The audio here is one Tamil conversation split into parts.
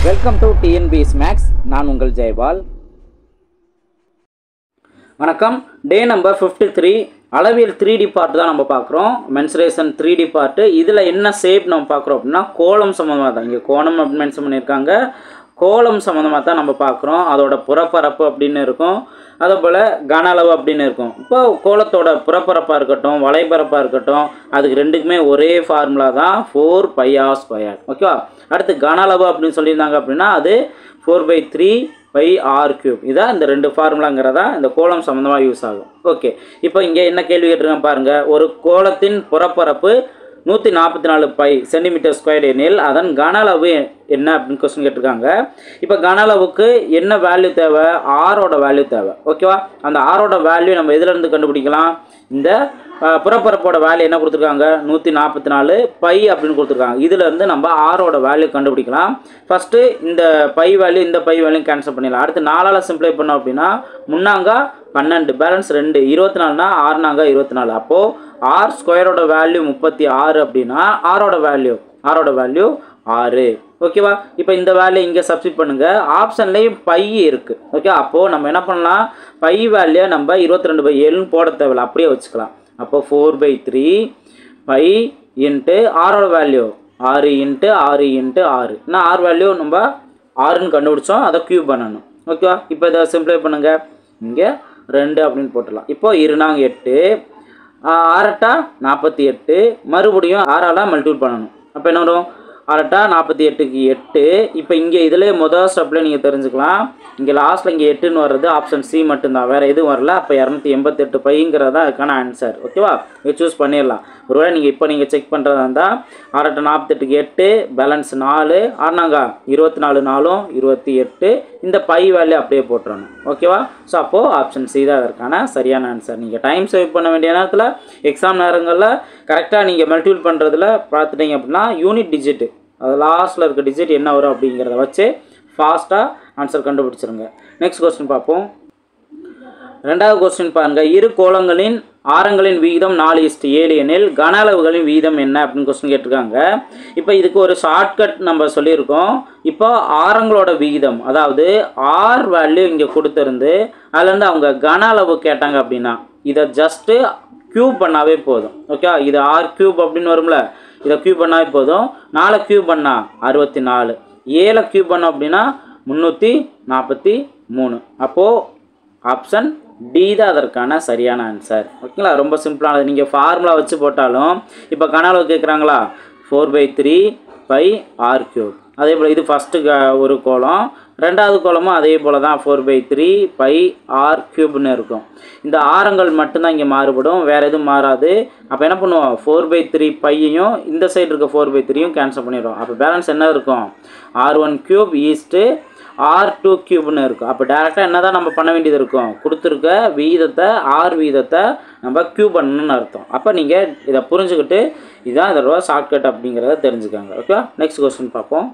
வெல்கம் டு டிஎன்பிஎஸ் மேக்ஸ் நான் உங்கள் ஜெயபால் வணக்கம் டே நம்பர் ஃபிஃப்டி த்ரீ அளவியல் த்ரீ டி பார்ட் தான் நம்ம பார்க்குறோம் மென்சுரேஷன் த்ரீ டி பார்ட்டு இதில் என்ன ஷேப் நம்ம பார்க்குறோம் அப்படின்னா கோலம் சம்மந்தமாக தான் இங்கே கோணம் அப்படின்னு மென்ஷன் பண்ணியிருக்காங்க கோலம் சம்மந்தமாக தான் நம்ம பார்க்குறோம் அதோட புறப்பரப்பு அப்படின்னு இருக்கும் அதே போல் கன அளவு அப்படின்னு இருக்கும் இப்போ கோலத்தோட புறப்பரப்பாக இருக்கட்டும் வலைப்பரப்பாக இருக்கட்டும் அதுக்கு ரெண்டுக்குமே ஒரே ஃபார்முலா தான் ஃபோர் பை ஆர் ஸ்கொயர் ஓகேவா அடுத்து கன அளவு அப்படின்னு சொல்லியிருந்தாங்க அப்படின்னா அது four by three pi r cube இதான் இந்த ரெண்டு ஃபார்முலாங்கிறதா இந்த கோலம் சம்மந்தமாக யூஸ் ஆகும் ஓகே இப்போ இங்கே என்ன கேள்வி கேட்டிருக்கேன் பாருங்கள் ஒரு கோலத்தின் புறப்பரப்பு நூற்றி நாற்பத்தி நாலு பை சென்டிமீட்டர் ஸ்கொயர் எனில் அதன் கன அளவு என்ன அப்படின்னு கொஸ்டின் கேட்டிருக்காங்க இப்போ கன அளவுக்கு என்ன வேல்யூ தேவை ஆரோட வேல்யூ தேவை ஓகேவா அந்த ஆரோட வேல்யூ நம்ம எதுலேருந்து கண்டுபிடிக்கலாம் இந்த அஹ், புறப்பரப்போட வேல்யூ என்ன கொடுத்துருக்காங்க நூற்றி நாற்பத்தி நாலு பை அப்படின்னு கொடுத்துருக்காங்க இதுலேருந்து நம்ம ஆரோட வேல்யூ கண்டுபிடிக்கலாம் ஃபஸ்ட்டு இந்த பை வேல்யூ இந்த பை வேல்யூ கேன்சல் பண்ணிடலாம் அடுத்து நாலால் சிம்ப்ளை பண்ணோம் அப்படின்னா முன்னாங்கா பன்னெண்டு பேலன்ஸ் ரெண்டு இருபத்தி நாலுனா ஆறுனாங்க இருபத்தி நாலு அப்போது ஆர் ஸ்கொயரோட வேல்யூ முப்பத்தி ஆறு அப்படின்னா ஆரோட வேல்யூ ஆரோட வேல்யூ ஆறு ஓகேவா இப்போ இந்த வேல்யூ இங்கே சப்ஸ்டிட் பண்ணுங்கள் ஆப்ஷன்லேயும் பை இருக்குது ஓகே அப்போது நம்ம என்ன பண்ணலாம் பை வேல்யூ நம்ம இருபத்தி ரெண்டு பை ஏழுன்னு போட தேவையில்ல அப்படியே வச்சுக்கலாம் அப்போ four by three pi into ஆரோட வேல்யூ ஆறு இன்ட்டு ஆறு இன்ட்டு ஆறு இன்னும் ஆர் வேல்யூ நம்ம ஆறுன்னு கண்டுபிடிச்சோம் அதை க்யூப் பண்ணணும் ஓகேவா இப்போ இதை சிம்ப்ளை பண்ணுங்கள் இங்கே ரெண்டு அப்படின்னு போட்டுடலாம் இப்போ இருநாங்க எட்டு ஆ- ஆறட்டா நாற்பத்தி எட்டு மறுபடியும் ஆறால் மல்டிபிள் பண்ணணும் அப்போ என்ன வரும் ஆறட்டா நாற்பத்தி எட்டுக்கு எட்டு இப்போ இங்கே இதிலே முதல் ஸ்டெப்பில் நீங்கள் தெரிஞ்சுக்கலாம் இங்கே லாஸ்ட்டில் இங்கே எட்டுன்னு வர்றது ஆப்ஷன் சி மட்டும்தான் வேறு எதுவும் வரல அப்போ இரநூத்தி எண்பத்தெட்டு பைங்கிறது தான் அதுக்கான ஆன்சர் ஓகேவா இதை சூஸ் பண்ணிடலாம் ஒருவேளை நீங்கள் இப்போ நீங்கள் செக் பண்ணுறதா இருந்தால் ஆறட்டா நாற்பத்தெட்டுக்கு எட்டு பேலன்ஸ் நாலு ஆறுனாங்க இருபத்தி நாலு நாலும் இருபத்தி எட்டு இந்த பை வேல்யூ அப்படியே போட்டுறணும் ஓகேவா ஸோ அப்போது ஆப்ஷன் சி தான் அதற்கான சரியான ஆன்சர் நீங்கள் டைம் சேவ் பண்ண வேண்டிய நேரத்தில் எக்ஸாம் நேரங்களில் கரெக்டாக நீங்கள் மல்டிபிள் பண்ணுறதுல பார்த்துட்டீங்க அப்படின்னா யூனிட் டிஜிட்டு அது லாஸ்ட்டில் இருக்க டிஜிட் என்ன வரும் அப்படிங்கிறத வச்சு ஃபாஸ்ட்டாக ஆன்சர் கண்டுபிடிச்சிருங்க நெக்ஸ்ட் கொஸ்டின் பார்ப்போம் ரெண்டாவது கொஸ்டின் பாருங்க இரு கோளங்களின் ஆரங்களின் விகிதம் நாலு இஸ்டு ஏழு எனில் கன அளவுகளின் விகிதம் என்ன அப்படின்னு கொஸ்டின் கேட்டிருக்காங்க இப்போ இதுக்கு ஒரு ஷார்ட்கட் நம்ம சொல்லியிருக்கோம் இப்போ ஆரங்களோட விகிதம் அதாவது ஆர் வேல்யூ இங்கே கொடுத்துருந்து அதுலேருந்து அவங்க கன அளவு கேட்டாங்க அப்படின்னா இதை ஜஸ்ட்டு க்யூப் பண்ணாவே போதும் ஓகே இது ஆர் க்யூப் அப்படின்னு வரும்ல இதை க்யூப் பண்ணாவே போதும் நாலு க்யூப் பண்ணா அறுபத்தி நாலு ஏழை க்யூப் பண்ணோம் அப்படின்னா முந்நூற்றி நாற்பத்தி மூணு அப்போது ஆப்ஷன் டி தான் அதற்கான சரியான ஆன்சர் ஓகேங்களா ரொம்ப சிம்பிளானது நீங்கள் ஃபார்முலா வச்சு போட்டாலும் இப்போ கனவு கேட்குறாங்களா four by three pi r cube அதே போல் இது ஃபஸ்ட்டு க ஒரு கோலம் ரெண்டாவது கோலமும் அதே போல் தான் four by three pi r கியூப்னு இருக்கும் இந்த ஆரங்கள் மட்டும்தான் இங்கே மாறுபடும் வேறு எதுவும் மாறாது அப்போ என்ன பண்ணுவோம் ஃபோர் பை த்ரீ பையையும் இந்த சைடு இருக்க ஃபோர் பை த்ரீயும் கேன்சல் பண்ணிடுவோம் அப்போ பேலன்ஸ் என்ன இருக்கும் r one cube is to r two கியூப்னு இருக்கும் அப்போ டேரெக்டாக என்ன தான் நம்ம பண்ண வேண்டியது இருக்கும் கொடுத்துருக்க வீதத்தை ஆர் வீதத்தை நம்ம கியூப் பண்ணணும்னு அர்த்தம் அப்போ நீங்கள் இதை புரிஞ்சுக்கிட்டு இதுதான் இதோட ஷார்ட்கட் அப்படிங்கிறத தெரிஞ்சுக்கோங்க ஓகே நெக்ஸ்ட் கொஸ்டின் பார்ப்போம்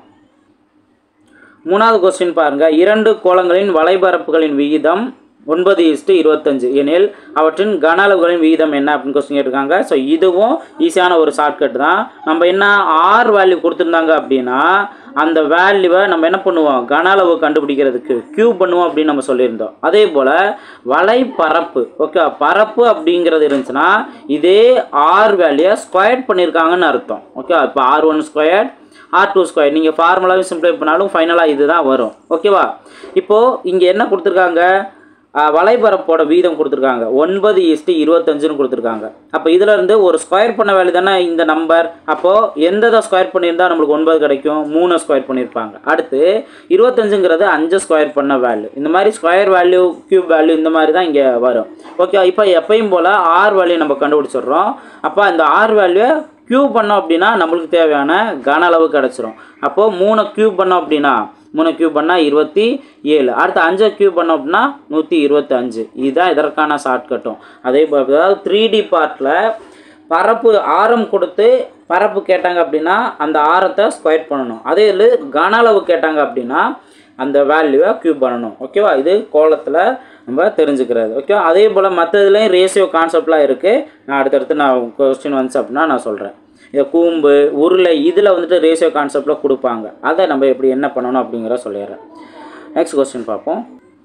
மூணாவது கொஸ்டின் பாருங்க இரண்டு கோளங்களின் வலைபரப்புகளின் விகிதம் ஒன்பது இஸ்டு இருபத்தஞ்சு எனில் அவற்றின் கன அளவுகளின் விகிதம் என்ன அப்படின்னு கொஸ்டின் கேட்டிருக்காங்க ஸோ இதுவும் ஈஸியான ஒரு ஷார்ட்கட் தான் நம்ம என்ன ஆர் வேல்யூ கொடுத்துருந்தாங்க அப்படின்னா அந்த வேல்யூவை நம்ம என்ன பண்ணுவோம் கன அளவு கண்டுபிடிக்கிறதுக்கு கியூப் பண்ணுவோம் அப்படின்னு நம்ம சொல்லியிருந்தோம் அதே போல் வலைப்பரப்பு ஓகே பரப்பு அப்படிங்கிறது இருந்துச்சுன்னா இதே ஆர் வேல்யூயை ஸ்கொயர் பண்ணியிருக்காங்கன்னு அர்த்தம் ஓகே இப்போ r one square r two square நீங்கள் ஃபார்முலாவே சிம்ப்ளை பண்ணாலும் ஃபைனலாக இது தான் வரும் ஓகேவா இப்போது இங்கே என்ன கொடுத்துருக்காங்க அஹ், வலைபரப்போட வீதம் கொடுத்துருக்காங்க ஒன்பது இஸ்ட்டு இருபத்தஞ்சுன்னு கொடுத்துருக்காங்க அப்போ இதில் இருந்து ஒரு ஸ்கொயர் பண்ண வேல்யூ தானே இந்த நம்பர் அப்போது எந்த இதை ஸ்கொயர் பண்ணியிருந்தா நம்மளுக்கு ஒன்பது கிடைக்கும் மூணு ஸ்கொயர் பண்ணியிருப்பாங்க அடுத்து இருபத்தஞ்சுங்கிறது அஞ்சு ஸ்கொயர் பண்ண வேல்யூ இந்த மாதிரி ஸ்கொயர் வேல்யூ கியூப் வேல்யூ இந்த மாதிரி தான் இங்கே வரும் ஓகே இப்போ எப்பயும் போல் ஆர் வேல்யூ நம்ம கண்டுபிடிச்சிடுறோம் அப்போ இந்த ஆர் வேல்யூ க்யூப் பண்ணோம் அப்படின்னா நம்மளுக்கு தேவையான கன அளவு கிடச்சிரும் அப்போது மூணு க்யூப் பண்ணோம் அப்படின்னா மூணு க்யூப் பண்ணால் இருபத்தி ஏழு அடுத்து அஞ்சு க்யூப் பண்ணோம் அப்படின்னா நூற்றி இருபத்தி அஞ்சு இதுதான் இதற்கான ஷார்ட்கட்டும் அதே போல் அதாவது த்ரீ டி பார்ட்டில் பரப்பு ஆரம் கொடுத்து பரப்பு கேட்டாங்க அப்படின்னா அந்த ஆரத்தை ஸ்கொயர் பண்ணணும் அதே இது கன அளவு கேட்டாங்க அப்படின்னா அந்த வேல்யூவை க்யூப் பண்ணணும் ஓகேவா இது கோலத்தில் நம்ம தெரிஞ்சுக்கிறது ஓகே அதே போல் மற்ற இதுலேயும் ரேஷியோ கான்செப்ட்லாம் இருக்குது நான் அடுத்தடுத்து நான் கொஸ்டின் வந்துச்சு அப்படின்னா நான் சொல்கிறேன் இந்த கூம்பு உருளை இதில் வந்துட்டு ரேஷியோ கான்செப்டில் கொடுப்பாங்க அதை நம்ம எப்படி என்ன பண்ணணும் அப்படிங்கிற சொல்லிடுறேன் நெக்ஸ்ட் கொஸ்டின் பார்ப்போம்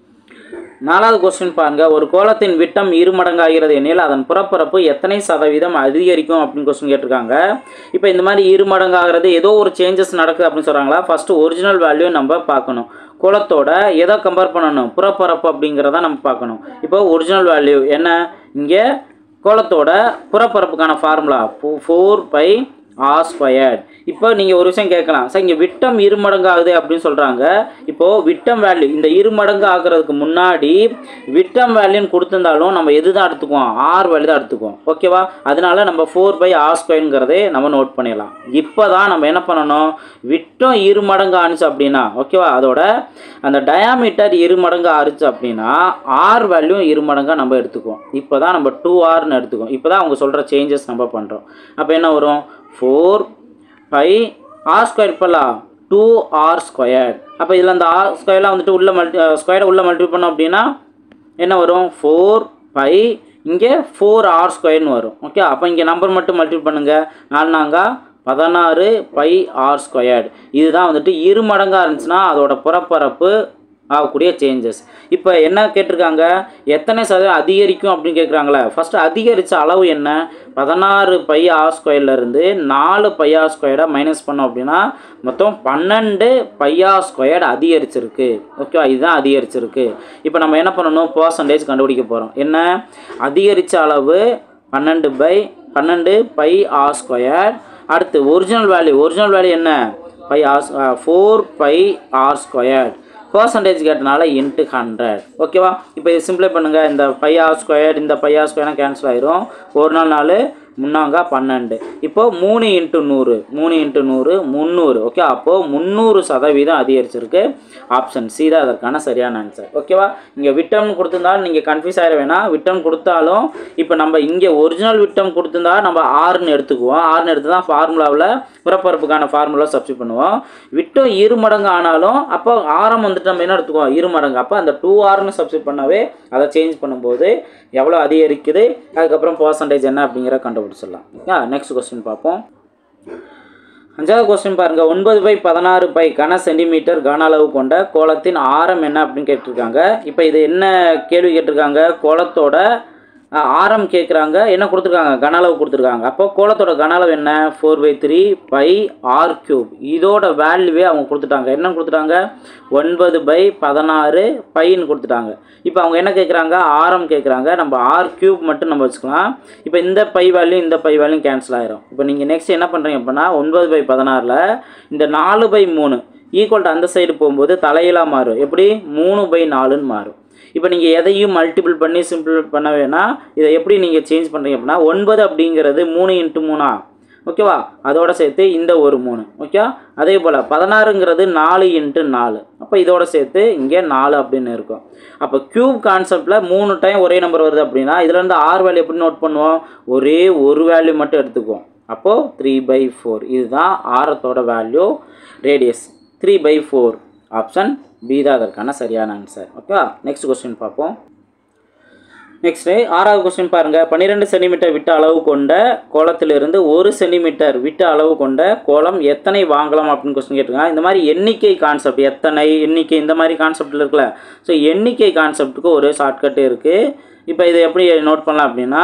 நாலாவது கொஸ்டின் பாருங்க ஒரு கோலத்தின் விட்டம் இரு மடங்காகிறது எனில் அதன் புறப்பரப்பு எத்தனை சதவீதம் அதிகரிக்கும் அப்படின்னு கொஸ்டின் கேட்டிருக்காங்க இப்போ இந்த மாதிரி இரு மடங்காகிறது ஏதோ ஒரு சேஞ்சஸ் நடக்குது அப்படின்னு சொல்கிறாங்களா ஃபஸ்ட்டு ஒரிஜினல் வேல்யூ நம்ம பார்க்கணும் கோலத்தோட எதை கம்பேர் பண்ணணும் புறப்பரப்பு அப்படிங்கிறத நம்ம பார்க்கணும் இப்போ ஒரிஜினல் வேல்யூ என்ன இங்கே கோலத்தோட புறப்பரப்புக்கான formula four pi r squared இப்போ நீங்கள் ஒரு விஷயம் கேட்கலாம் சார் இங்கே விட்டம் இரு மடங்கு ஆகுது அப்படின்னு சொல்கிறாங்க இப்போது விட்டம் வேல்யூ இந்த இரு மடங்கு ஆகுறதுக்கு முன்னாடி விட்டம் வேல்யூன்னு கொடுத்துருந்தாலும் நம்ம எது தான் எடுத்துக்குவோம் ஆர் வேல்யூ தான் எடுத்துக்குவோம் ஓகேவா அதனால நம்ம ஃபோர் பை ஆர் ஸ்கொயருங்கிறதே நம்ம நோட் பண்ணிடலாம் இப்போ தான் நம்ம என்ன பண்ணணும் விட்டம் இரு மடங்கு ஆணுச்சு அப்படின்னா ஓகேவா அதோட அந்த டயாமீட்டர் இரு மடங்கு ஆறுச்சு அப்படின்னா ஆர் வேல்யூ இரு மடங்காக நம்ம எடுத்துக்குவோம் இப்போ தான் நம்ம டூ ஆர்னு எடுத்துக்குவோம் இப்போ தான் அவங்க சொல்கிற சேஞ்சஸ் நம்ம பண்ணுறோம் அப்போ என்ன வரும் ஃபோர் பை ஆர் ஸ்கொயர் இப்போலாம் டூ ஆர் ஸ்கொயர் அப்போ இதில் அந்த ஆர் ஸ்கொயர்லாம் வந்துட்டு உள்ள மல்டி ஸ்கொயரை உள்ளே மல்டிபிள் பண்ணோம் அப்படின்னா என்ன வரும் ஃபோர் பை இங்கே ஃபோர் ஆர் ஸ்கொயர்னு வரும் ஓகே அப்போ இங்கே நம்பர் மட்டும் மல்டிபிள் பண்ணுங்கள் நாலுனாங்க பதினாறு பை ஆர் ஸ்கொயர்டு இதுதான் வந்துட்டு இரு மடங்காக இருந்துச்சுன்னா அதோட புறப்பரப்பு ஆகக்கூடிய சேஞ்சஸ் இப்போ என்ன கேட்டிருக்காங்க எத்தனை சதவீதம் அதிகரிக்கும் அப்படின்னு கேட்குறாங்களே ஃபஸ்ட்டு அதிகரித்த அளவு என்ன பதினாறு பை ஆர் ஸ்கொயர்லேருந்து நாலு பை ஆர் ஸ்கொயரை மைனஸ் பண்ணோம் அப்படின்னா மொத்தம் பன்னெண்டு பை ஆர் ஸ்கொயர் அதிகரிச்சிருக்கு ஓகேவா இதுதான் அதிகரிச்சிருக்கு இப்போ நம்ம என்ன பண்ணணும் பர்சன்டேஜ் கண்டுபிடிக்க போகிறோம் என்ன அதிகரித்த அளவு பன்னெண்டு பை பன்னெண்டு பை ஆர் ஸ்கொயர் அடுத்து ஒரிஜினல் வேல்யூ ஒரிஜினல் வேல்யூ என்ன pi r four pi r square percentage கேட்டனால இன்ட்டு ஹண்ட்ரட் ஓகேவா இப்போ இது சிம்பிளை பண்ணுங்கள் இந்த பை ஆர் ஸ்கொயர் இந்த பை ஆர் ஸ்கொயர்லாம் கேன்சல் ஆயிரும் ஒரு நாள் நாலு முன்னாங்க பன்னெண்டு இப்போ மூணு இன்ட்டு நூறு மூணு இன்ட்டு நூறு முந்நூறு ஓகே அப்போது முந்நூறு சதவீதம் அதிகரிச்சிருக்கு ஆப்ஷன் சி தான் அதற்கான சரியான ஆன்சர் ஓகேவா இங்கே விட்டம் கொடுத்துருந்தாலும் நீங்கள் கன்ஃபியூஸ் ஆகிட வேணாம் விட்டம் கொடுத்தாலும் இப்போ நம்ம இங்கே ஒரிஜினல் விட்டம் கொடுத்துருந்தா நம்ம ஆறுன்னு எடுத்துக்குவோம் ஆறுன்னு எடுத்து தான் ஃபார்முலாவில் புறப்பரப்புக்கான ஃபார்முலா சப்ஸ்டிட் பண்ணுவோம் விட்டம் இரு மடங்கு ஆனாலும் அப்போ ஆரம் வந்துட்டு நம்ம என்ன எடுத்துக்குவோம் இரு மடங்கு அப்போ அந்த டூ ஆர்னு சப்ஸ்டிட் பண்ணாவே அதை சேஞ்ச் பண்ணும்போது எவ்வளோ அதிகரிக்குது அதுக்கப்புறம் பர்சன்டேஜ் என்ன அப்படிங்கிற கண்டுபிடிச்சிடலாம் நெக்ஸ்ட் கொஸ்டின் பார்ப்போம் அஞ்சாவது கொஸ்டின் பாருங்க ஒன்பது பை பதினாறு பை கன சென்டிமீட்டர் கன அளவு கொண்ட கோலத்தின் ஆரம் என்ன அப்படின்னு கேட்டிருக்காங்க இப்போ இது என்ன கேள்வி கேட்டிருக்காங்க கோலத்தோட அஹ், ஆரம் கேட்குறாங்க என்ன கொடுத்துருக்காங்க கன அளவு கொடுத்துருக்காங்க அப்போ கோலத்தோட கன அளவு என்ன four by three pi r cube இதோட வேல்யூவே அவங்க கொடுத்துட்டாங்க என்ன கொடுத்துட்டாங்க ஒன்பது பை பதினாறு பைன்னு கொடுத்துட்டாங்க இப்போ அவங்க என்ன கேட்குறாங்க ஆரம் கேட்குறாங்க நம்ம ஆர் கியூப் மட்டும் நம்ம வச்சுக்கலாம் இப்போ இந்த பை வேல்யூ இந்த பை வேல்யூ கேன்சல் ஆயிரும் இப்போ நீங்கள் நெக்ஸ்ட் என்ன பண்ணுறீங்க அப்படின்னா ஒன்பது பை பதினாறில் இந்த நாலு பை மூணு ஈக்குவல் அந்த சைடு போகும்போது தலையிலாக மாறும் எப்படி மூணு பை நாலுன்னு மாறும் இப்போ நீங்கள் எதையும் மல்டிபிள் பண்ணி சிம்பிள் பண்ண வேணாம் இதை எப்படி நீங்கள் சேஞ்ச் பண்ணுறீங்க அப்படின்னா ஒன்பது அப்படிங்கிறது மூணு இன்ட்டு மூணா ஓகேவா அதோட சேர்த்து இந்த ஒரு மூணு ஓகே அதே போல் பதினாறுங்கிறது நாலு இன்ட்டு நாலு அப்போ இதோட சேர்த்து இங்கே நாலு அப்படின்னு இருக்கும் அப்போ க்யூப் கான்செப்டில் மூணு டைம் ஒரே நம்பர் வருது அப்படின்னா இதுலேருந்து ஆறு வேல்யூ எப்படி நோட் பண்ணுவோம் ஒரே ஒரு வேல்யூ மட்டும் எடுத்துக்குவோம் அப்போது த்ரீ பை ஃபோர் இதுதான் ஆரத்தோட value radius three by four option B தான் அதற்கான சரியான ஆன்சர் ஓகே நெக்ஸ்ட் கொஸ்டின் பார்ப்போம் நெக்ஸ்ட்டு ஆறாவது கொஸ்டின் பாருங்கள் பன்னிரெண்டு சென்டிமீட்டர் விட்ட அளவு கொண்ட கோலத்திலிருந்து ஒரு சென்டிமீட்டர் விட்ட அளவு கொண்ட கோலம் எத்தனை வாங்கலாம் அப்படின்னு கொஸ்டின் கேட்டிருக்காங்க இந்த மாதிரி எண்ணிக்கை கான்செப்ட் எத்தனை எண்ணிக்கை இந்த மாதிரி கான்செப்டில் இருக்குல்ல ஸோ எண்ணிக்கை கான்செப்ட்டுக்கு ஒரு ஷார்ட்கட் இருக்குது இப்போ இதை எப்படி நோட் பண்ணலாம் அப்படின்னா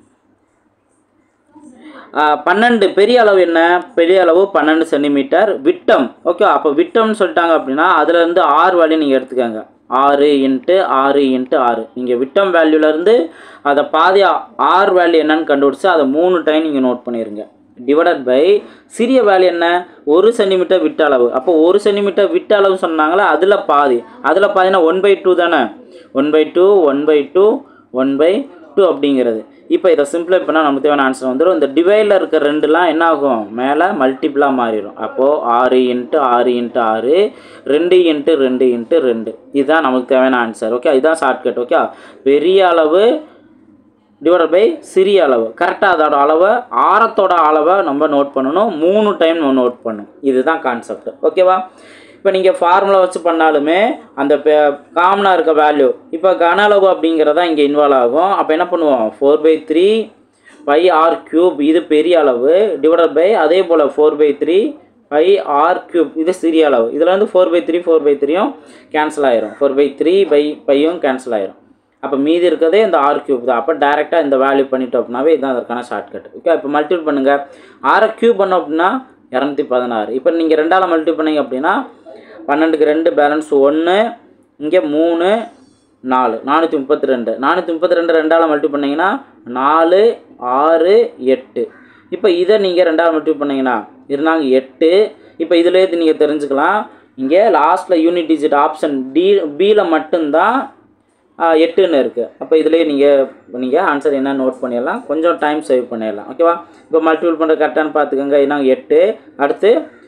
ஆஹ் பன்னெண்டு பெரிய அளவு என்ன பெரிய அளவு பன்னெண்டு சென்டிமீட்டர் விட்டம் ஓகே அப்போ விட்டம்னு சொல்லிட்டாங்க அப்படின்னா அதுலேருந்து ஆறு வேல்யூ நீங்கள் எடுத்துக்கோங்க ஆறு இன்ட்டு ஆறு இன்ட்டு ஆறு நீங்கள் விட்டம் வேல்யூலேருந்து அதை பாதி ஆறு வேல்யூ என்னன்னு கண்டுபிடிச்சு அதை மூணு டைம் நீங்கள் நோட் பண்ணிடுங்க டிவைடட் பை சிறிய வேல்யூ என்ன ஒரு சென்டிமீட்டர் விட்ட அளவு அப்போ ஒரு சென்டிமீட்டர் விட்ட அளவு சொன்னாங்களே அதில் பாதி அதில் பாதினா ஒன் பை டூ தானே one by two one by two one by two அப்படிங்கிறது இப்போ இதை சிம்பிளை பண்ணால் நமக்கு தேவையான ஆன்சர் வந்துடும் இந்த டிவைடில் இருக்க ரெண்டுலாம் என்ன ஆகும் மேலே மல்டிப்ளாக மாறிடும் அப்போது ஆறு இன்ட்டு ஆறு இன்ட்டு ஆறு ரெண்டு இன்ட்டு ரெண்டு இன்ட்டு ரெண்டு இதுதான் நமக்கு தேவையான ஆன்சர் ஓகே இதுதான் ஷார்ட்கட் ஓகே பெரிய அளவு டிவைட் பை சிறிய அளவு கரெக்டாக அதோட அளவை ஆரத்தோட அளவை நம்ம நோட் பண்ணணும் மூணு டைம் நம்ம நோட் பண்ணணும் இதுதான் கான்செப்ட் ஓகேவா இப்போ நீங்கள் ஃபார்முலா வச்சு பண்ணாலுமே அந்த காமனாக இருக்க வேல்யூ இப்போ கன அளவு அப்படிங்கிறதா இங்கே இன்வால்வ் ஆகும் அப்போ என்ன பண்ணுவோம் four by three pi r cube இது பெரிய அளவு டிவைடட் பை அதே போல் four by three pi r cube இது சிறிய அளவு இதில் வந்து four by three four by த்ரீயும் கேன்சல் ஆயிரும் ஃபோர் பை த்ரீ பை பையும் கேன்சல் ஆயிரும் அப்போ மீதி இருக்கிறதே இந்த ஆர் கியூப் தான் அப்போ டேரெக்டாக இந்த வேல்யூ பண்ணிட்டோம் அப்படின்னாவே இதுதான் அதற்கான ஷார்ட்கட் ஓகே இப்போ மல்டிபிள் பண்ணுங்கள் ஆரை கியூப் பண்ணோம் அப்படின்னா இரநூத்தி பதினாறு இப்போ நீங்கள் ரெண்டால் மல்டிபிள் பண்ணீங்க அப்படின்னா பன்னெண்டுக்கு ரெண்டு பேலன்ஸ் ஒன்று இங்கே மூணு நாலு நானூற்றி முப்பத்தி ரெண்டு நானூற்றி முப்பத்தி ரெண்டு ரெண்டால் மல்டிபிள் பண்ணிங்கன்னா நாலு ஆறு எட்டு இப்போ இதை நீங்கள் ரெண்டாவது மல்டிபிள் பண்ணிங்கன்னா இருந்தாங்க எட்டு இப்போ இதுலேருந்து நீங்கள் தெரிஞ்சுக்கலாம் இங்கே லாஸ்ட்டில் யூனிட் டிஜிட் ஆப்ஷன் டி பியில் மட்டும்தான் ஆ, எட்டுன்னு இருக்குது அப்போ இதுலேயே நீங்கள் நீங்கள் ஆன்சர் என்ன நோட் பண்ணிடலாம் கொஞ்சம் டைம் சேவ் பண்ணிடலாம் ஓகேவா இப்போ மல்டிபிள் பண்ணுற கரெக்டானு பார்த்துக்கோங்க என்னங்க எட்டு அடுத்து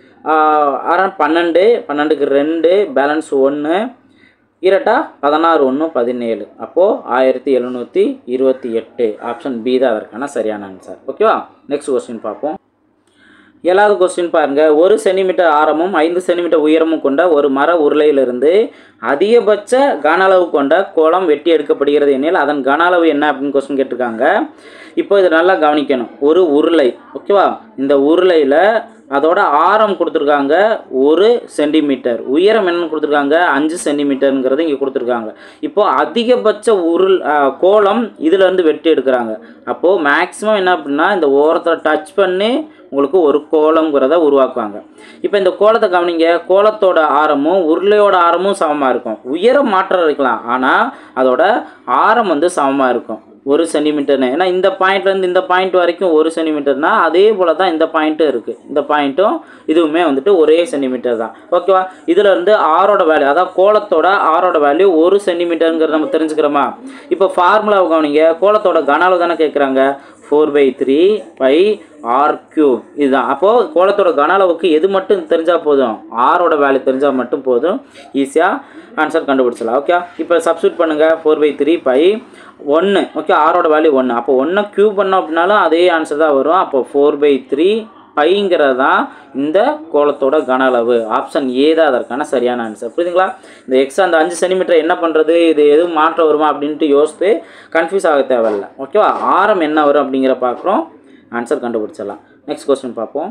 ஆறாம் பன்னெண்டு பன்னெண்டுக்கு ரெண்டு பேலன்ஸ் ஒன்று இரட்டா பதினாறு ஒன்று பதினேழு அப்போது ஆயிரத்தி எழுநூற்றி இருபத்தி எட்டு ஆப்ஷன் பி தான் அதற்கான சரியான ஆன்சர் ஓகேவா நெக்ஸ்ட் கொஸ்டின் பார்ப்போம் ஏழாவது கொஸ்டின் பாருங்க ஒரு சென்டிமீட்டர் ஆரமும் ஐந்து சென்டிமீட்டர் உயரமும் கொண்ட ஒரு மர உருளையிலிருந்து அதிகபட்ச கன அளவு கொண்ட கோலம் வெட்டி எடுக்கப்படுகிறது எனில் அதன் கன அளவு என்ன அப்படின்னு கொஸ்டின் கேட்டிருக்காங்க இப்போ இது நல்லா கவனிக்கணும் ஒரு உருளை ஓகேவா இந்த உருளையில் அதோட ஆரம் கொடுத்துருக்காங்க ஒரு சென்டிமீட்டர் உயரம் என்னன்னு கொடுத்துருக்காங்க அஞ்சு சென்டிமீட்டருங்கிறது இங்கே கொடுத்துருக்காங்க இப்போ அதிகபட்ச உருள் ஆ, கோலம் இதுலேருந்து வெட்டி எடுக்கிறாங்க அப்போது மேக்ஸிமம் என்ன அப்படின்னா இந்த ஓரத்தை டச் பண்ணி உங்களுக்கு ஒரு கோலங்கிறத உருவாக்குவாங்க இப்போ இந்த கோலத்தை கவனிங்க கோலத்தோட ஆரமும் உருளையோட ஆரமும் சமமாக இருக்கும் உயரம் மாற்றம் இருக்கலாம் ஆனால் அதோட ஆரம் வந்து சமமாக இருக்கும் ஒரு சென்டிமீட்டர்னு ஏன்னா இந்த பாயிண்ட்லேருந்து இந்த பாயிண்ட் வரைக்கும் ஒரு சென்டிமீட்டர்னா அதே போல் தான் இந்த பாயிண்ட்டும் இருக்குது இந்த பாயிண்ட்டும் இதுவுமே வந்துட்டு ஒரே சென்டிமீட்டர் தான் ஓகேவா இதில் இருந்து ஆரோட வேல்யூ அதாவது கோலத்தோட ஆரோட வேல்யூ ஒரு சென்டிமீட்டருங்கிறத நம்ம தெரிஞ்சுக்கிறோமா இப்போ ஃபார்முலாவை கவனிங்க கோலத்தோட கன அளவு தானே கேட்குறாங்க four by three pi r cube இதுதான் அப்போது கோலத்தோட கன அளவுக்கு எது மட்டும் தெரிஞ்சால் போதும் ஆரோட வேல்யூ தெரிஞ்சால் மட்டும் போதும் ஈஸியாக ஆன்சர் கண்டுபிடிச்சலாம் ஓகே இப்போ சப்ஸ்டியூட் பண்ணுங்கள் ஃபோர் பை த்ரீ பை ஒன்று ஓகே ஆரோட வேல்யூ ஒன்று அப்போ ஒன்றை க்யூப் பண்ணோம் அப்படின்னாலும் அதே ஆன்சர் தான் வரும் அப்போ ஃபோர் பை த்ரீ பைங்கிறது தான் இந்த கோலத்தோட கன அளவு ஆப்ஷன் ஏ தான் அதற்கான சரியான ஆன்சர் புரியுதுங்களா இந்த எக்ஸ்ட்ரா அந்த அஞ்சு சென்டிமீட்டர் என்ன பண்ணுறது இது எதுவும் மாற்றம் வருமா அப்படின்ட்டு யோசித்து கன்ஃபியூஸ் ஆக தேவையில்ல ஓகேவா ஆரம் என்ன வரும் அப்படிங்கிற பார்க்குறோம் ஆன்சர் கண்டுபிடிச்சிடலாம் நெக்ஸ்ட் கொஸ்டின் பார்ப்போம்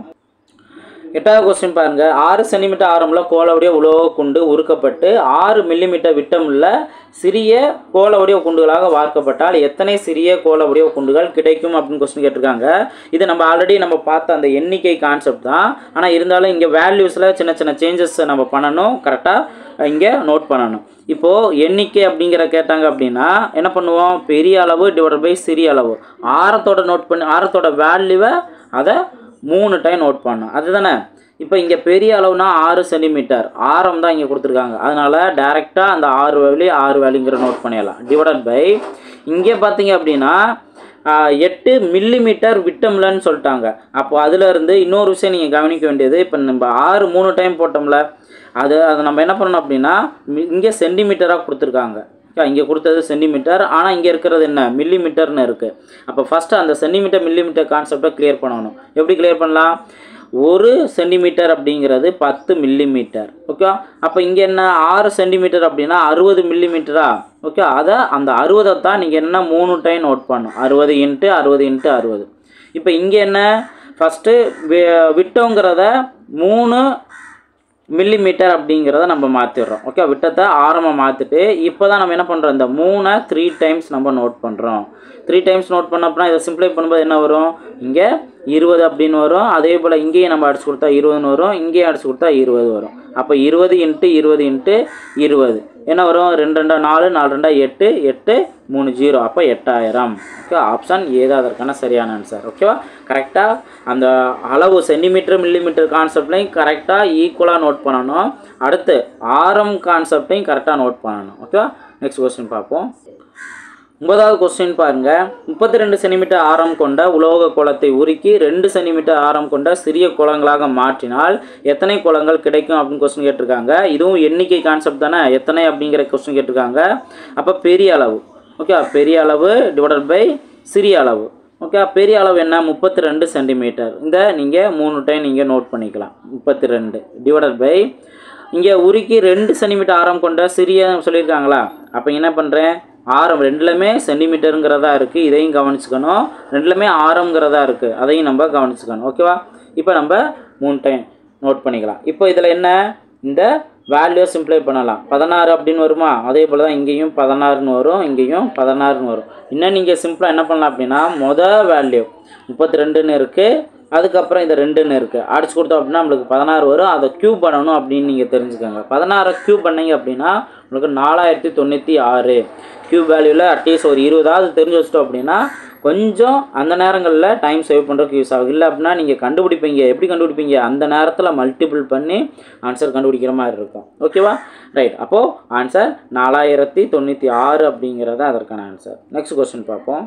எட்டாவது கொஸ்டின் பாருங்க ஆறு சென்டிமீட்டர் ஆரம்ல கோலவடிய உலோக குண்டு உருக்கப்பட்டு ஆறு மில்லிமீட்டர் விட்டமுள்ள சிறிய கோலவடிய குண்டுகளாக வார்க்கப்பட்டால் எத்தனை சிறிய கோலவடிய குண்டுகள் கிடைக்கும் அப்படின்னு கொஸ்டின் கேட்டிருக்காங்க இது நம்ம ஆல்ரெடி நம்ம பார்த்த அந்த எண்ணிக்கை கான்செப்ட் தான் ஆனால் இருந்தாலும் இங்கே வேல்யூஸில் சின்ன சின்ன சேஞ்சஸ் நம்ம பண்ணணும் கரெக்டாக இங்கே நோட் பண்ணணும் இப்போது எண்ணிக்கை அப்படிங்கிற கேட்டாங்க அப்படின்னா என்ன பண்ணுவோம் பெரிய அளவு டிவைட் பை சிறிய அளவு ஆரத்தோட நோட் பண்ணி ஆரத்தோட வேல்யூவை அதை மூணு டைம் நோட் பண்ணணும் அதுதானே இப்போ இங்கே பெரிய அளவுனா ஆறு சென்டிமீட்டர் ஆரம் தான் இங்கே கொடுத்துருக்காங்க அதனால் டேரெக்டாக அந்த ஆறு வேல்யூ ஆறு வேல்யூங்கிற நோட் பண்ணிடலாம் டிவைடட் பை இங்கே பார்த்தீங்க அப்படின்னா ஆஹ், எட்டு மில்லிமீட்டர் விட்டம்லன்னு சொல்லிட்டாங்க அப்போ அதுலேருந்து இன்னொரு விஷயம் நீங்கள் கவனிக்க வேண்டியது இப்போ நம்ம ஆறு மூணு டைம் போட்டோம்ல அது அதை நம்ம என்ன பண்ணணும் அப்படின்னா மி- இங்கே சென்டிமீட்டராக கொடுத்துருக்காங்க இங்கே கொடுத்தது சென்டிமீட்டர் ஆனால் இங்கே இருக்கிறது என்ன மில்லிமீட்டர்னு இருக்குது அப்போ ஃபஸ்ட்டு அந்த சென்டிமீட்டர் மில்லிமீட்டர் கான்செப்டை கிளியர் பண்ணணும் எப்படி கிளியர் பண்ணலாம் ஒரு சென்டிமீட்டர் அப்படிங்கிறது பத்து மில்லிமீட்டர் ஓகே அப்போ இங்கே என்ன ஆறு சென்டிமீட்டர் அப்படின்னா அறுபது மில்லிமீட்டரா ஓகே அதை அந்த அறுபதை தான் நீங்கள் என்ன மூணு டைம் நோட் பண்ணணும் அறுபது இன்ட்டு அறுபது இன்ட்டு அறுபது இப்போ இங்கே என்ன ஃபஸ்ட்டு விட்டோங்கிறத மூணு மில்லிமீட்டர் அப்படிங்கிறத நம்ம மாற்றிடுறோம் ஓகே விட்டத்தை ஆரமாக மாற்றிட்டு இப்போ தான் நம்ம என்ன பண்ணுறோம் இந்த மூணை த்ரீ டைம்ஸ் நம்ம நோட் பண்ணுறோம் த்ரீ டைம்ஸ் நோட் பண்ணப்பனா இதை சிம்ப்ளை பண்ணும்போது என்ன வரும் இங்கே இருபது அப்படின்னு வரும் அதே போல் இங்கேயும் நம்ம அடிச்சு கொடுத்தா இருபதுன்னு வரும் இங்கேயும் அடிச்சு கொடுத்தா இருபது வரும் அப்போ இருபது இன்ட்டு இருபது இன்ட்டு இருபது என்ன வரும் ரெண்டு ரெண்டா நாலு நாலு ரெண்டா எட்டு எட்டு மூணு ஜீரோ அப்போ எட்டாயிரம் ஓகே ஆப்ஷன் ஏதோ அதற்கான சரியான ஆன்சர் ஓகேவா கரெக்டாக அந்த அளவு சென்டிமீட்டர் மில்லிமீட்டர் கான்செப்ட்லையும் கரெக்டாக ஈக்குவலாக நோட் பண்ணணும் அடுத்து ஆரம் கான்செப்டையும் கரெக்டாக நோட் பண்ணணும் ஓகேவா நெக்ஸ்ட் கொஸ்டின் பார்ப்போம் ஒன்பதாவது கொஸ்டின் பாருங்க முப்பத்தி ரெண்டு சென்டிமீட்டர் ஆரம் கொண்ட உலோக குளத்தை உருக்கி ரெண்டு சென்டிமீட்டர் ஆரம் கொண்ட சிறிய குளங்களாக மாற்றினால் எத்தனை குளங்கள் கிடைக்கும் அப்படின்னு கொஸ்டின் கேட்டிருக்காங்க இதுவும் எண்ணிக்கை கான்செப்ட் தானே எத்தனை அப்படிங்கிற கொஸ்டின் கேட்டிருக்காங்க அப்போ பெரிய அளவு ஓகே பெரிய அளவு டிவைடட் பை சிறிய அளவு ஓகே பெரிய அளவு என்ன முப்பத்தி ரெண்டு சென்டிமீட்டர் இந்த நீங்கள் மூணு டைம் நீங்கள் நோட் பண்ணிக்கலாம் முப்பத்தி ரெண்டு டிவைடட் பை இங்கே உருக்கி ரெண்டு சென்டிமீட்டர் ஆரம் கொண்ட சிறிய சொல்லியிருக்காங்களா அப்போ என்ன பண்ணுறேன் ஆரம் ரெண்டுலையுமே சென்டிமீட்டருங்கிறதா இருக்குது இதையும் கவனிச்சுக்கணும் ரெண்டுலையுமே ஆரம்ங்கிறதா இருக்குது அதையும் நம்ம கவனிச்சுக்கணும் ஓகேவா இப்போ நம்ம மூணு டைம் நோட் பண்ணிக்கலாம் இப்போ இதில் என்ன இந்த வேல்யூ சிம்ப்ளை பண்ணலாம் பதினாறு அப்படின்னு வருமா அதே போல் தான் இங்கேயும் பதினாறுன்னு வரும் இங்கேயும் பதினாறுன்னு வரும் இன்னும் நீங்கள் சிம்பிளாக என்ன பண்ணலாம் அப்படின்னா மொதல் வேல்யூ முப்பத்தி ரெண்டுன்னு இருக்குது அதுக்கப்புறம் இந்த ரெண்டுன்னு இருக்குது அடிச்சு கொடுத்தோம் அப்படின்னா நம்மளுக்கு பதினாறு வரும் அதை க்யூப் பண்ணணும் அப்படின்னு நீங்கள் தெரிஞ்சுக்கோங்க பதினாறை க்யூப் பண்ணீங்க அப்படின்னா உங்களுக்கு நாலாயிரத்தி தொண்ணூற்றி ஆறு க்யூப் வேல்யூவில் அட்லீஸ்ட் ஒரு இருபதாவது தெரிஞ்சு வச்சிட்டோம் அப்படின்னா கொஞ்சம் அந்த நேரங்களில் டைம் சேவ் பண்ணுறதுக்கு யூஸ் ஆகும் இல்லை அப்படின்னா நீங்கள் கண்டுபிடிப்பீங்க எப்படி கண்டுபிடிப்பீங்க அந்த நேரத்தில் மல்டிபிள் பண்ணி ஆன்சர் கண்டுபிடிக்கிற மாதிரி இருக்கும் ஓகேவா ரைட் அப்போது ஆன்சர் நாலாயிரத்தி தொண்ணூற்றி ஆறு அப்படிங்கிறது அதற்கான ஆன்சர் நெக்ஸ்ட் கொஸ்டின் பார்ப்போம்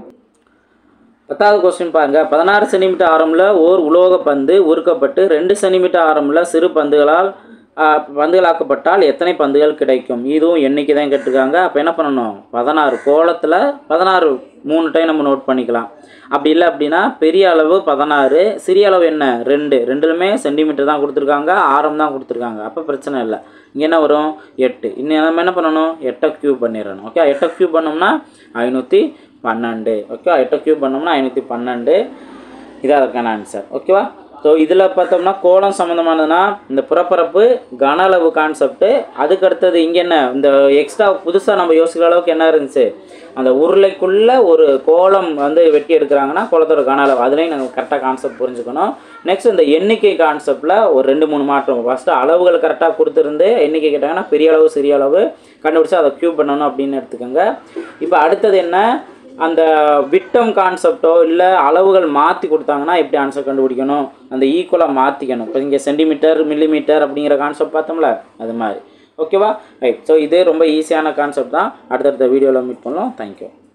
பத்தாவது கொஸ்டின் பாருங்க பதினாறு சென்டிமீட்டர் ஆரமில் ஓர் உலோக பந்து உருக்கப்பட்டு ரெண்டு சென்டிமீட்டர் ஆரமில் சிறு பந்துகளால் ஆ, பந்துகளாக்கப்பட்டால் எத்தனை பந்துகள் கிடைக்கும் இதுவும் எண்ணிக்கை தான் கேட்டிருக்காங்க அப்போ என்ன பண்ணணும் பதினாறு கோலத்தில் பதினாறு மூணு டைம் நம்ம நோட் பண்ணிக்கலாம் அப்படி இல்லை அப்படின்னா பெரிய அளவு பதினாறு சிறிய அளவு என்ன ரெண்டு ரெண்டுலுமே சென்டிமீட்டர் தான் கொடுத்துருக்காங்க ஆரம் தான் கொடுத்துருக்காங்க அப்போ பிரச்சனை இல்லை இங்கே என்ன வரும் எட்டு இன்னும் நம்ம என்ன பண்ணணும் எட்டை க்யூப் பண்ணிடணும் ஓகே எட்டை க்யூப் பண்ணோம்னா ஐநூற்றி பன்னெண்டு ஓகே எட்டை க்யூப் பண்ணோம்னா ஐநூற்றி பன்னெண்டு இதான் அதுக்கான ஆன்சர் ஓகேவா ஸோ இதில் பார்த்தோம்னா கோலம் சம்மந்தமானதுன்னா இந்த புறப்பரப்பு கன அளவு கான்செப்ட்டு அதுக்கு அடுத்தது இங்கே என்ன இந்த எக்ஸ்ட்ரா புதுசாக நம்ம யோசிக்கிற அளவுக்கு என்ன இருந்துச்சு அந்த உருளைக்குள்ளே ஒரு கோலம் வந்து வெட்டி எடுக்கிறாங்கன்னா கோலத்தோட கன அளவு அதுலேயும் நாங்கள் கரெக்டாக கான்செப்ட் புரிஞ்சுக்கணும் நெக்ஸ்ட் இந்த எண்ணிக்கை கான்செப்டில் ஒரு ரெண்டு மூணு மாற்றம் ஃபஸ்ட்டு அளவுகள் கரெக்டாக கொடுத்துருந்து எண்ணிக்கை கேட்டாங்கன்னா பெரிய அளவு சிறிய அளவு கண்டுபிடிச்சு அதை க்யூப் பண்ணணும் அப்படின்னு எடுத்துக்கோங்க இப்போ அடுத்தது என்ன அந்த விட்டம் கான்செப்டோ இல்லை அளவுகள் மாற்றி கொடுத்தாங்கன்னா எப்படி ஆன்சர் கண்டுபிடிக்கணும் அந்த ஈக்குவலாக மாற்றிக்கணும் இப்போ இங்கே சென்டிமீட்டர் மில்லிமீட்டர் அப்படிங்கிற கான்செப்ட் பார்த்தோம்ல அது மாதிரி ஓகேவா ரைட் ஸோ இது ரொம்ப ஈஸியான கான்செப்ட் தான் அடுத்தடுத்த வீடியோவில் மீட் பண்ணலாம் தேங்க்யூ